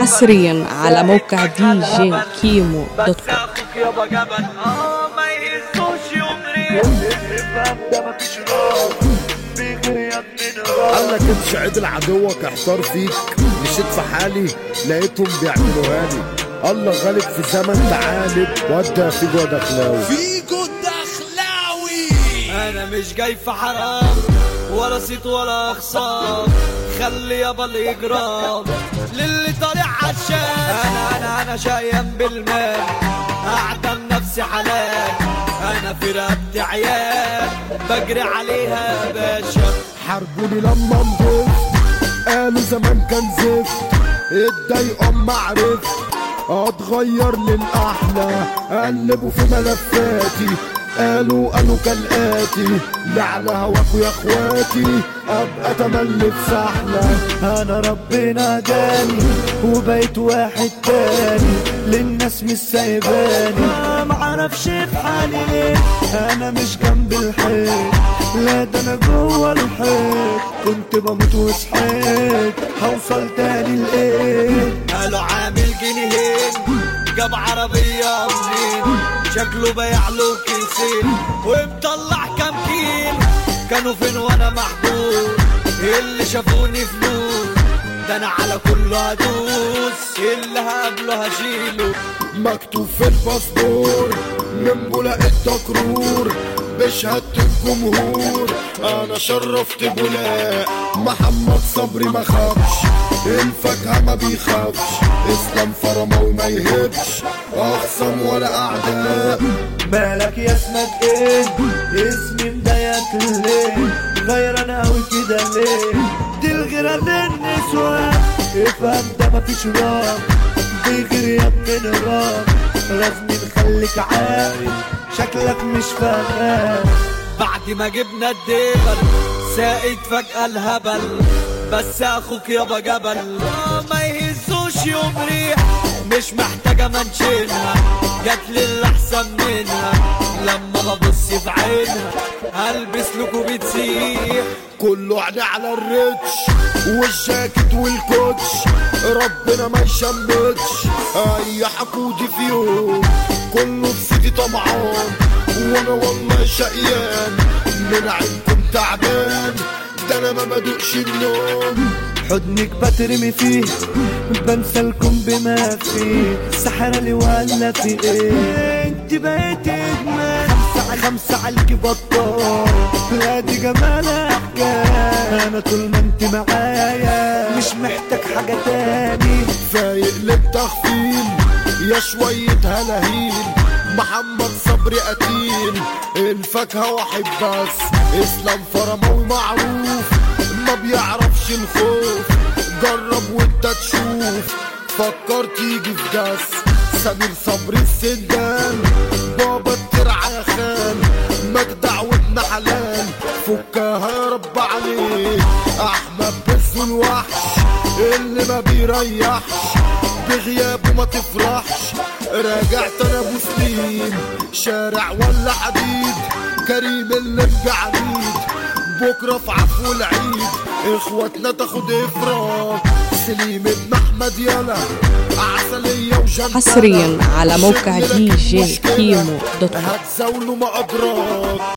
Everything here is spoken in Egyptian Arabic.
حصريا على موقع دي جي كيمو دوت كوم اخوك يابا جبل اه ما يهزوش يوم ريح الفهم ده مفيش راس بيجري يا ابن قال لك امشي عدل عدوك احتار فيك مشيت في حالي لقيتهم بيعملوها لي الله غالب في زمن تعالب ودى في جوه دخلاوي فيجو الدخلاوي انا مش جاي في حرام ولا صيت ولا خصام خلي يابا الاجرام للي طالع عشان انا انا انا شقيان بالمال اعدم نفسي حلال انا في رقبتي عيال بجري عليها يا باشا حاربوني لما نضيف قالوا زمان كان زفت اتضايقوا اما عرفت اتغير للاحلى قلبوا في ملفاتي قالوا قالوا كالآتي لعلى هواكوا يا اخواتي ابقى تملي في سحلة انا ربنا جاني وبقيت واحد تاني للناس مش سايباني ما معرفش في حالي ليه انا مش جنب الحيط لا ده انا جوه الحيط كنت بموت وصحيت هوصل تاني لايه قالوا عامل جنيهين جاب عربية منين شكله بايع له كيسين ومطلع كام كيلو كانوا فين وانا محبوس اللي شافوني فلوس ده انا على كله هدوس اللي هقابله هشيله مكتوب في الباسبور من بولاق التكرور بشهادة الجمهور انا شرفت بولاق محمد صبري ما خافش الفاكهة ما بيخافش اسلام فرماوي ما يهبش اخصم ولا اعداء مالك يا اسمك ايه اسمي مضايقك ليه غير انا اوي كده ليه دي الغيرة للنسوان افهم ده مفيش راح بيجري يا ابن الراح لازم نخليك عارف شكلك مش فاهم بعد ما جبنا الدبل ساقط فجأة الهبل بس اخوك يابا جبل آه ما يهزوش يوم ريح مش محتاجة منشنها جات لي اللي احسن منها لما ببص في عينها هلبس لكم بتسيح كله عنا على الريتش والجاكيت والكوتش ربنا ما يشمتش اي حقودي فيهم كله في سيدي طمعان وانا والله شقيان من عينكم تعبان ده انا ما بدوقش النوم حضنك بترمي فيه بنسى الكون بما فيه سحر لي ولا في ايه انت بقيت ادمان خمسة خمسة عليكي بطال لا دي جمالك حكاية انا طول ما انت معايا مش محتاج حاجة تاني فايق للتخفيل يا شوية هلاهيل محمد صبري قتيل الفاكهة واحد بس اسلام فرماوي معروف ما بيعرفش الخوف جرب وانت تشوف فكر تيجي في جس سمير صبري السندان بابا الترعة يا خان مجدع وابن حلال فكها يا رب عليه احمد بس الوحش اللي ما بيريحش بغيابه ما تفرحش راجعت انا ابو سنين شارع ولا حديد كريم اللي عنيد بكره في عفو العيد اخواتنا تاخد افراج سليم ابن احمد يلا عسليه وجنب حصريا على موقع دي جي كيمو دوت كوم هتزاولوا ما ادراك